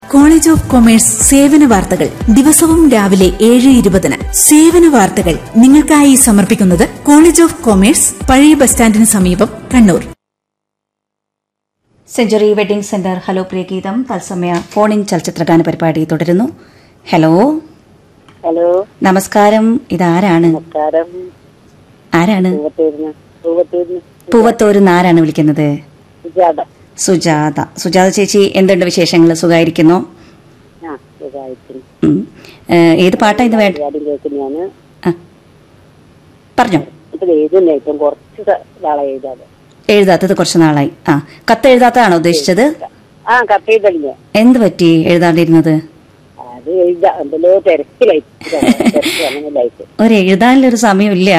College of commerce സേവന വാർത്തകൾ ദിവസവും രാവിലെ ഏഴ് ഇരുപതിന് സേവന വാർത്തകൾ നിങ്ങൾക്കായി സമർപ്പിക്കുന്നത് കോളേജ് ഓഫ് കൊമേഴ്സ് പഴയ ബസ് സ്റ്റാൻഡിന് സമീപം Kannur century wedding centre hello പ്രിയഗീതം തത്സമയ ഫോൺ ഇൻ ചലച്ചിത്രഗാന പരിപാടി തുടരുന്നു ഹലോ ഹലോ നമസ്കാരം ഇതാരാണ് നമസ്കാരം ആരാണ് പൂവത്തൂരിന് പൂവത്തൂരിന് പൂവത്തൂരിന്ന് ആരാണ് വിളിക്കുന്നത് സുജാത സുജാത സുജാത ചേച്ചി എന്തുണ്ട് വിശേഷങ്ങൾ സുഖമായിരിക്കുന്നോ ആ സുഖമായിരിക്കുന്നു ഉം. ഏഹ്, ഏത് പാട്ടാ ഇത് വേണ്ട പരിപാടി കേൾക്കുന്നതാണ് ആ. പറഞ്ഞോ ഇപ്പൊ എഴുതുന്നില്ല ഇപ്പം കുറച്ച് ത- നാളെ എഴുതാതെ എഴുതാത്തത് കുറച്ച് നാളായി ആ കത്ത് എഴുതാത്തതാണോ ഉദ്ദേശിച്ചത് ആ കത്ത് എഴുതലില്ല എന്ത് പറ്റി എഴുതാണ്ടിരുന്നത് അത് എഴുതാ എന്തെല്ലോ തിരക്കിലായി തിരക്ക് അങ്ങനെയായിട്ട് ഒരു എഴുതാനിലൊരു സമയമില്ല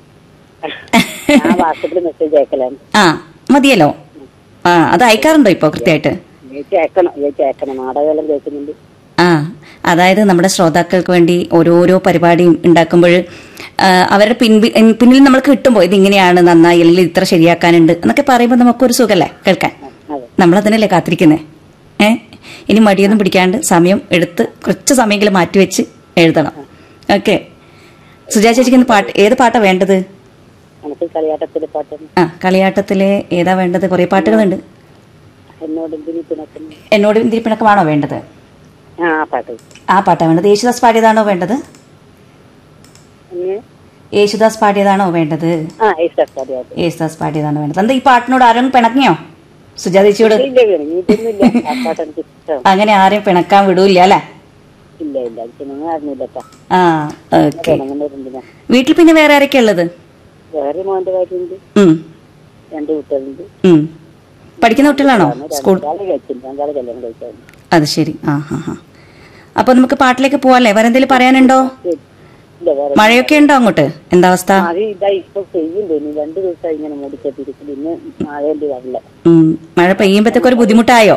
ഞാൻ വാട്സപ്പിൽ മെസ്സേജ് അയക്കലാണ് ആ മതിയല്ലോ ആ അത് അയക്കാറുണ്ടോ ഇപ്പോൾ കൃത്യമായിട്ട് ചേച്ചി അയക്കണം ചേച്ചി അയക്കണം നാടകമെല്ലാം കേൾക്കുന്നുണ്ട് ആ അതായത് നമ്മുടെ ശ്രോതാക്കൾക്ക് വേണ്ടി ഓരോരോ പരിപാടിയും ഉണ്ടാക്കുമ്പോൾ അവരുടെ പിൻപി എൻ- പിന്നിൽ നമ്മൾ കിട്ടുമ്പോൾ ഇത് ഇങ്ങനെയാണ് നന്നായി അല്ലെങ്കിൽ ഇത്ര ശരിയാക്കാനുണ്ട് എന്നൊക്കെ പറയുമ്പോൾ നമുക്കൊരു സുഖമല്ലേ കേൾക്കാൻ അതെ നമ്മളതിനല്ലേ കാത്തിരിക്കുന്നേ ഏ ഇനി മടിയൊന്നും പിടിക്കാണ്ട് സമയം എടുത്ത് കുറച്ച് സമയമെങ്കിലും മാറ്റിവെച്ച് എഴുതണം ഓക്കെ സുജാ ചേച്ചിക്ക് ഇന്ന് പാട്ട് ഏത് പാട്ടാ വേണ്ടത് എനിക്ക് കളിയാട്ടത്തിലെ പാട്ടൊന്നും ആ കളിയാട്ടത്തിലെ ഏതാ വേണ്ടത് കുറേ പാട്ടുകളുണ്ട് എന്നോട് എന്തിനു പിണക്കുന്നു എന്നോട് ഇന്തിരി പിണക്കമാണോ വേണ്ടത് ആ ആ പാട്ട് ആ പാട്ടാ വേണ്ടത് യേശുദാസ് പാടിയതാണോ വേണ്ടത് എന്നെ യേശുദാസ് പാടിയതാണോ വേണ്ടത് ആ ഇഷ്ടപ്പാടിയായിട്ട് യേശുദാസ് പാടിയതാണോ വേണ്ടത് എന്താ ഈ പാട്ടിനോട് ആരും പിണക്കിയോ സുജാ ചേച്ചിയോട് ഇല്ല ഇല്ല ആ പാട്ട് എനിക്ക് ഇഷ്ടമാണ് അങ്ങനെ ആരെയും പിണക്കാൻ വിടൂല്ല അല്ലേ ഇല്ല ഇല്ല എനിക്ക് നിങ്ങൾ അറിഞ്ഞില്ലട്ടാ ആ ഓക്കെ പിണങ്ങുന്നവരുണ്ടിനാ വീട്ടിൽ പിന്നെ വേറെ ആരൊക്കെ ഉള്ളത് വേറെ മോന്റെ കാര്യമുണ്ട് ഉം, രണ്ട് കുട്ടികളുണ്ട് ഉം. പഠിക്കുന്ന കുട്ടികളാണോ സ്കൂൾ രണ്ടാളെ കഴിച്ചില്ല രണ്ടാളെ കല്യാണം കഴിച്ചായിരുന്നു അത് ശരി ആ ഹാ ഹാ അപ്പൊ നമുക്ക് പാട്ടിലേക്ക് പോവാല്ലേ വേറെ എന്തെങ്കിലും പറയാനുണ്ടോ ഇല്ല വേറെ മഴയൊക്കെ ഉണ്ടോ അങ്ങോട്ട് എന്താ അവസ്ഥ അത് ഇതാ ഇപ്പൊ പെയ്യുണ്ട് ഇനി രണ്ടു ദിവസമായി ഇങ്ങനെ മൂടിക്കെട്ടിരിക്കുന്നു ഇന്ന് മഴയല്ലേ വരില്ല ഉം, മഴ പെയ്യുമ്പോഴത്തേക്ക് ഒരു ബുദ്ധിമുട്ടായോ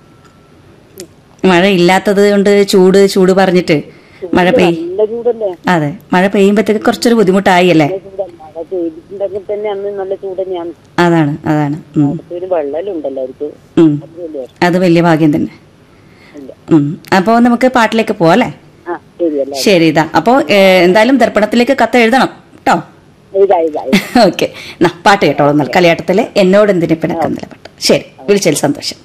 മഴ ഇല്ലാത്തത് കൊണ്ട് ചൂട് ചൂട് പറഞ്ഞിട്ട് മഴ പെയ്യ നല്ല ചൂടല്ലേ അതെ മഴ പെയ്യുമ്പോഴത്തേക്ക് കുറച്ചൊരു ബുദ്ധിമുട്ടായി അല്ലേ നല്ല ചൂടാ മഴ പെയ്തിട്ടുണ്ടെങ്കിൽ തന്നെ അന്ന് നല്ല ചൂട് തന്നെയാണ് അതാണ് അതാണ് ഉം, ഒരു വെള്ളം ഉണ്ടല്ലോ അവർക്ക് ഉം. അത് വലിയ അത് വലിയ ഭാഗ്യം തന്നെ ഇല്ല ഉം. അപ്പോ നമുക്ക് പാട്ടിലേക്ക് പോവാം അല്ലേ ആ ശരിയല്ല ശരി ഇതാ അപ്പോ ഏ, എന്തായാലും ദർപ്പണത്തിലേക്ക് കത്ത് എഴുതണം കേട്ടോ ഇതാ ഇതാ ഇതാ. ഓക്കെ പാട്ട് കേട്ടോളൂ എന്നാൽ കളിയാട്ടത്തിലെ എന്നോട് എന്തിനെ പിണക്കുന്നില്ല പാട്ട് ശരി വിളിച്ചതിൽ സന്തോഷം